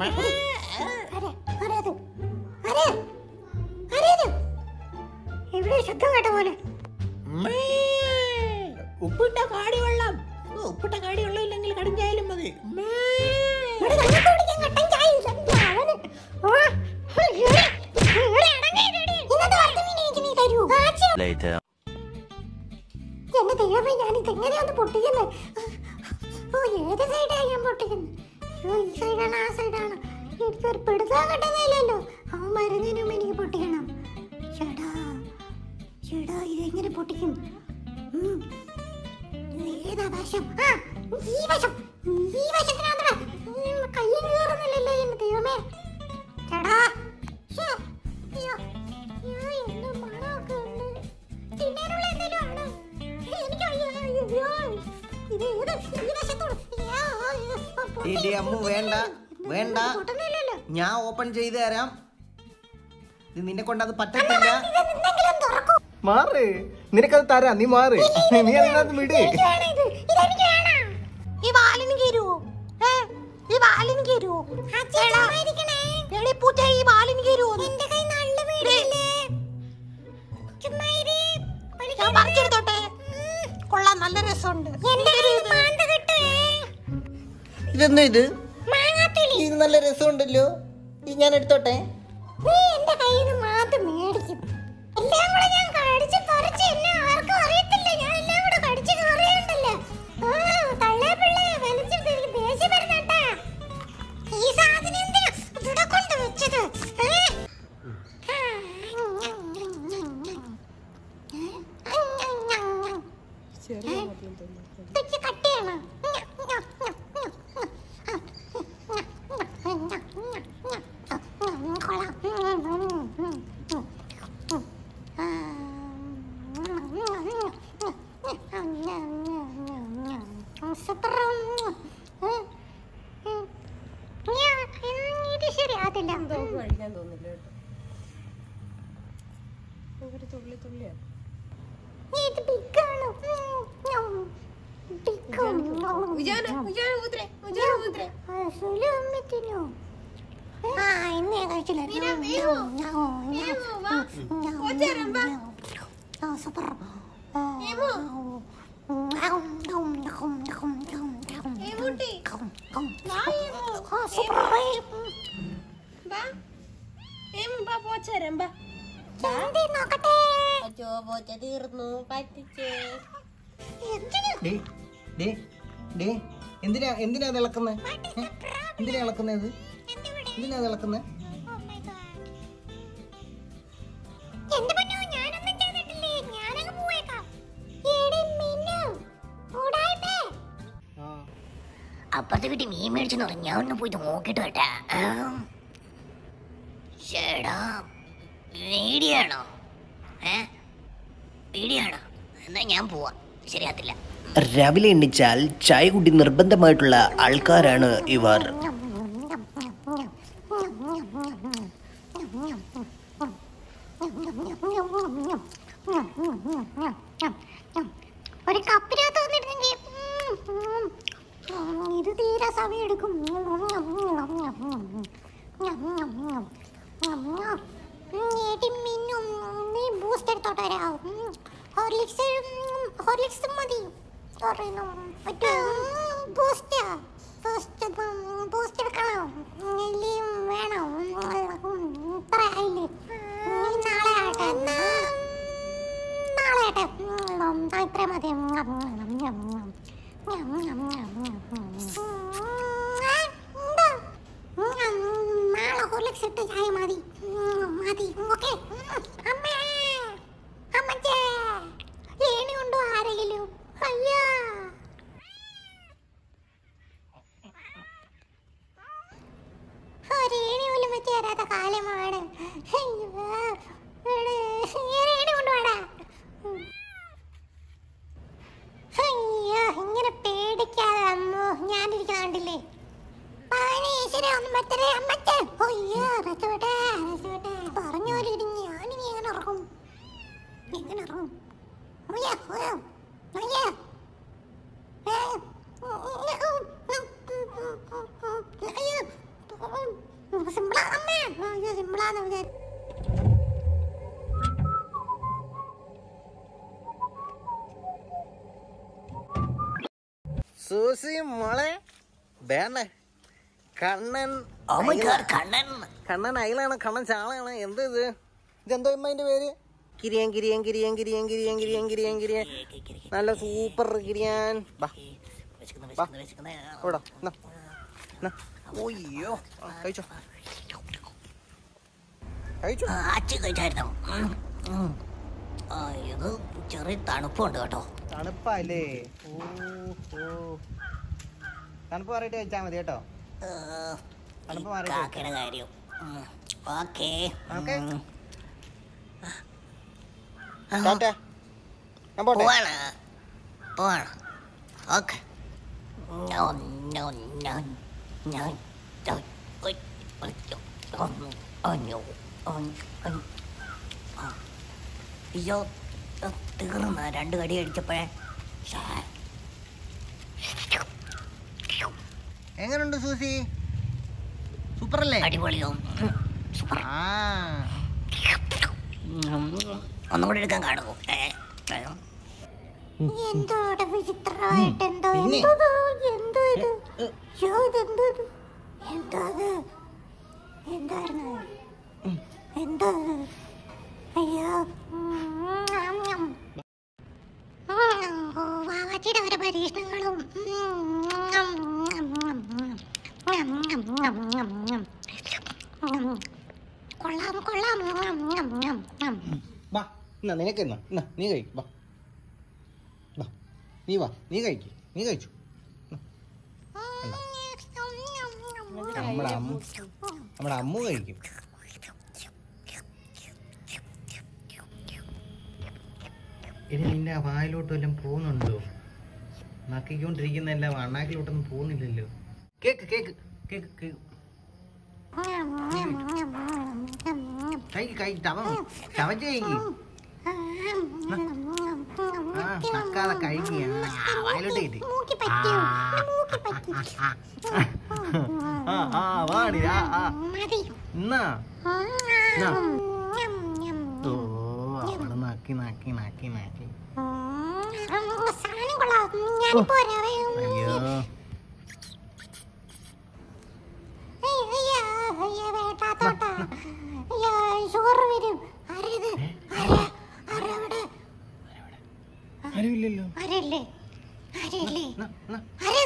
എവിടെ ശബ്ദം കേട്ട പോലെ ഉപ്പിട്ട കാടിവെള്ളം ഓ, ഉപ്പിട്ട കാടിവെള്ളം ഇല്ലെങ്കിൽ കടുംചായാലും മതി മേ. ഇവിടെ ഞങ്ങൾക്ക് കുടിക്കാൻ കട്ടൻ ചായ ഇല്ല. അവന് ഓ, ഇവിടെ, ഇവിടെ അടങ്ങിയിരെടി. ഇന്നത്തെ വറുത്ത മീൻ എനിക്ക് നീ തരൂ. ആച്ചി. Later. എന്റെ ദൈവമേ ഞാൻ ഇതെങ്ങനെയാണ് പൊട്ടിക്കുന്നത് ഓ ഏത് സൈഡാണ് ഞാൻ പൊട്ടിക്കുന്നത് അയ്യോ ഈ സൈഡാണ് ആ സൈഡാണ് എനിക്കൊരു പിടുത്താൻ കിട്ടുന്നില്ലല്ലോ അവൻ മരുന്നിന് മുമ്പ് എനിക്ക് പൊട്ടിക്കണം ചേടാ ചേടാ ഇതെങ്ങനെ പൊട്ടിക്കും ഉം. ഏതാ വശം ആ ഈ വശം ഈ വശത്തിനാണ് കയ്യും കയറുന്നില്ലല്ലോ എന്റെ ദൈവമേ ചേടാ ശ്ശേ. അയ്യോ അയ്യോ എന്ത് മണമൊക്കെ ഉണ്ട് തിന്നാനുള്ള എന്തെങ്കിലും ആണോ എനിക്ക് വയ്യ. അയ്യോ. ഇത് ഏത് ഈ വശത്തോട് അയ്യോ, അയ്യോ. എടി അമ്മു വേണ്ട വേണ്ട പൊട്ടുന്നില്ലല്ലോ ഞാൻ ഓപ്പൺ ചെയ്തു തരാം ഇത് നിന്നെ കൊണ്ട് അത് പറ്റത്തില്ല ഇതെന്തെങ്കിലും തുറക്കൂ മാറ് നിനക്കത് തരാം നീ മാറ് നീ അതിനകത്ത് വിട് എനിക്ക് വേണം ഇത് ഇതെനിക്ക് വേണം ഈ വാലിന് കയറുവോ ഏ ഈ വാലിന് കയറുവോ എടി പൂച്ച ഈ വാലിന് കയറുവോ എന്റെ കൈ നല്ല വീടല്ലേ ഞാൻ പറിച്ചെടുത്തോട്ടെ കൊള്ളാം നല്ല രസമുണ്ട് ഇതെന്താ ഇത് ഇത് നല്ല രസമുണ്ടല്ലോ ഇത് ഞാൻ എടുത്തോട്ടെ നീ എന്റെ കയ്യിൽ നിന്ന് മാത്രം മേടിക്കും എല്ലാം കൂടെ ഞാൻ കടിച്ച് പറിച്ച് എന്നെ ആർക്കും അറിയത്തില്ല ഞാൻ എല്ലാം കൂടെ കടിച്ച് കറിയുണ്ടല്ലോ ആ തള്ളേ പിള്ളേ വലിച്ചു എനിക്ക് ദേഷ്യം വരുന്നേട്ടാ ഈ സാധനം എന്തിനാ ഇവിടെ കൊണ്ട് വെച്ചത് ഏ? ഇതൊക്കെ കട്ടിയാണോ സൂപ്പർ ഇത് ശരിയാകത്തില്ല കഴിക്കാൻ തോന്നില്ല കേട്ടോ ഒരു തുള്ളി തുള്ളിയാ ഇത് ബിഗാണ് ബിഗാണ് ഉജാന ഉജാന ഊത്രേ ഉജാന ഊത്രേ സുലഭത്തിനോ ആ ഇന്ന് ഞാൻ കഴിച്ചില്ല മീന, മീനു. മീനു, വാ. കൊച്ചേരൻ, വാ. ആ സൂപ്പർ മീമു. മീമുട്ടി. വാ, മീമു. സൂപ്പർ വാ ഏം വാ പോച്ചേരാം വാ നോക്കട്ടെ അച്ചോ പോച്ച തീർന്നു പറ്റിച്ചേ ഡേ ഡേ ഡേ എന്തിനാ എന്തിനാ അത് ഇളക്കുന്നത് എന്തിനാ ഇളക്കുന്നത് എന്തിനാ അത് ഇളക്കുന്നത് എന്റെ പൊന്നോ ഞാനൊന്നും ചെയ്തിട്ടില്ലേ ഞാനങ്ങ് പോയേക്കാം എടി മിന്നു ഓടായിട്ടേ അപ്പുറത്തെ വീട്ടിൽ മീൻ മേടിച്ചെന്ന് പറഞ്ഞു ഞാൻ ഒന്ന് പോയി നോക്കിട്ട് കേട്ടാ ചേടാ പേടിയാണോ ഏ പേടിയാണോ എന്നാ ഞാൻ പോവാ ശരിയാത്തില്ല രാവിലെ എണ്ണിച്ചാൽ ചായ കുടി നിർബന്ധമായിട്ടുള്ള ആൾക്കാരാണ് ഇവർ ഒരു കപ്പിനകത്ത് വന്നിരുന്നെങ്കിൽ ഇത് തീരെ സമയം എടുക്കും ഏടി മിന്നും നീ ബൂസ്റ്റ് എടുത്തോട്ട് വരാം ഹോർലിക്സ് ഹോർലിക്സ് മതി പറയുന്നു ബൂസ്റ്റ് ബൂസ്റ്റ് ബൂസ്റ്റ് എടുക്കണം നെല്ലിയും വേണം ഇത്ര ആയില്ലേ ഇനി നാളെ ആട്ടെ എന്നാ നാളെ ആട്ടെ ഇത്ര മതി നാളെ ഹോർലിക്സ് ഇട്ട് ചായ മതി മതി ഓക്കെ അമ്മേ അമ്മച്ചേ ഏണി കൊണ്ടോ ആരെങ്കിലും അയ്യാ ഒരു ഏണി പോലും വെച്ച് തരാത്ത കാലമാണ് അയ്യോ ഇവിടെ ഏണി കൊണ്ടുപോടാ അയ്യോ ഇങ്ങനെ പേടിക്കാതെ അമ്മോ ഞാനിരിക്കുന്ന കണ്ടില്ലേ ഈശ്വര ഒന്നും പറ്റരേ അമ്മച്ചേ അയ്യോ രക്ഷപ്പെട്ടേ രക്ഷപ്പെട്ടേ പറഞ്ഞ പോലെ ഇരിഞ്ഞ് ഞാനിനി എങ്ങനെ ഇറങ്ങും എങ്ങനെ ഇറങ്ങും അയ്യോ അയ്യോ അയ്യോ ഏ, അയ്യോ പോവാന്ന് വിചാരിച്ചു സൂസി മോളെ വേണേ കണ്ണൻ ഓ മൈ അയില. ഗോഡ് കണ്ണൻ കണ്ണൻ അയിലാണ് കണ്ണൻ ചാളയാണ് എന്ത് ഇത് ഇതെന്തോ ഇമ്മ അതിന്റെ പേര് കിരിയൻ കിരിയൻ കിരിയൻ കിരിയൻ കിരിയൻ കിരിയൻ കിരിയൻ കിരിയൻ നല്ല സൂപ്പർ കിരിയാൻ ബാ വിശക്കുന്നു വാ. വിശക്കുന്നു വിശക്കുന്നു ഇവിടെ എന്നാ, എന്നാ. ഓയ്യോ ആ, കഴിച്ചോ കഴിച്ചോ ആ, അച്ഛൻ കഴിച്ചായിരുന്നു ഉം, ഉം. ആ, ഇത് ചെറിയ തണുപ്പുണ്ട് കേട്ടോ തണുപ്പല്ലേ ഓ ഓ തണുപ്പ് മാറിയിട്ട് കഴിച്ചാൽ മതി കേട്ടോ ഏ, തണുപ്പ് ഈ മാറിയിട്ട് കാക്കയുടെ കാര്യം ഓക്കേ ഓക്കേ. ടാറ്റ ഞാൻ പോട്ടെ പോവാണ് പോവാണ് ഓക്കെ ഞാൻ ഞാൻ ഞാൻ ഞാൻ ഞാൻ ഒയ്, ഒയ്യോ, ഒന്ന്, അഞ്ഞോ, അഞ്ഞ്, അഞ്ഞ്. ആ. അയ്യോ ആ, തീർന്ന രണ്ട് കടി അടിച്ചപ്പോഴേ ശ്ശേ. എങ്ങനുണ്ട് സൂസി സൂപ്പർ അല്ലേ അടിപൊളിയോ ഉം, സൂപ്പർ. ആ ഉം, ഒന്നും കൂടി എടുക്കാൻ കാണുമോ ഏ ഏ. എന്തോടെ വിചിത്രമായിട്ട് എന്തോ പിന്നെ? എന്തോ എന്തോ ഇത് അയ്യോ ഇതെന്തോ ഇത് എന്തോ ഇത് എന്തായിരുന്നു എന്തോ ഇത് അയ്യോ വാവാച്ചിയുടെ ഓരോ പരീക്ഷണങ്ങളും കൊള്ളാം കൊള്ളാം വാ എന്നാ നിനക്ക് എന്നാ എന്നാ നീ കഴിക്കും വാ വാ നീ വാ നീ കഴിക്ക് നീ കഴിച്ചു നമ്മുടെ അമ്മ നമ്മുടെ അമ്മു കഴിക്കും ഇനി നിന്റെ ആ വായിലോട്ട് വല്ലതും പോകുന്നുണ്ടോ നക്കിക്കൊണ്ടിരിക്കുന്നല്ല അണ്ണാക്കിലോട്ടൊന്നും പോകുന്നില്ലല്ലോ കേക്ക് കേക്ക് കേക്ക് കേക്ക് കഴിക്ക് കഴിക്ക് ചവ ചവച്ച് കഴിക്ക് ആ നക്കാതെ കഴിക്കുക വായിലോട്ട് കയറ്റി മൂക്കി പറ്റിയോ മൂക്കി പറ്റി ആ ആ വാടി ആ ആ മതി എന്നാ എന്നാ. ഞം, ഞം. ഓ അവിടെ നക്കി നക്കി നക്കി നക്കി ഉം, സാധനം കൊള്ളാം ഞാനിപ്പോ വരാവേ അയ്യോ അയ്യ, അയ്യ, അയ്യ, വേണ്ടാത്തോട്ടാ. അയ്യ, ചോറ് വരും ആരത് ആരാ ആരവിടെ ആരുമില്ലല്ലോ ആരല്ലേ ആരല്ലേ എന്നാ, എന്നാ. ആരാ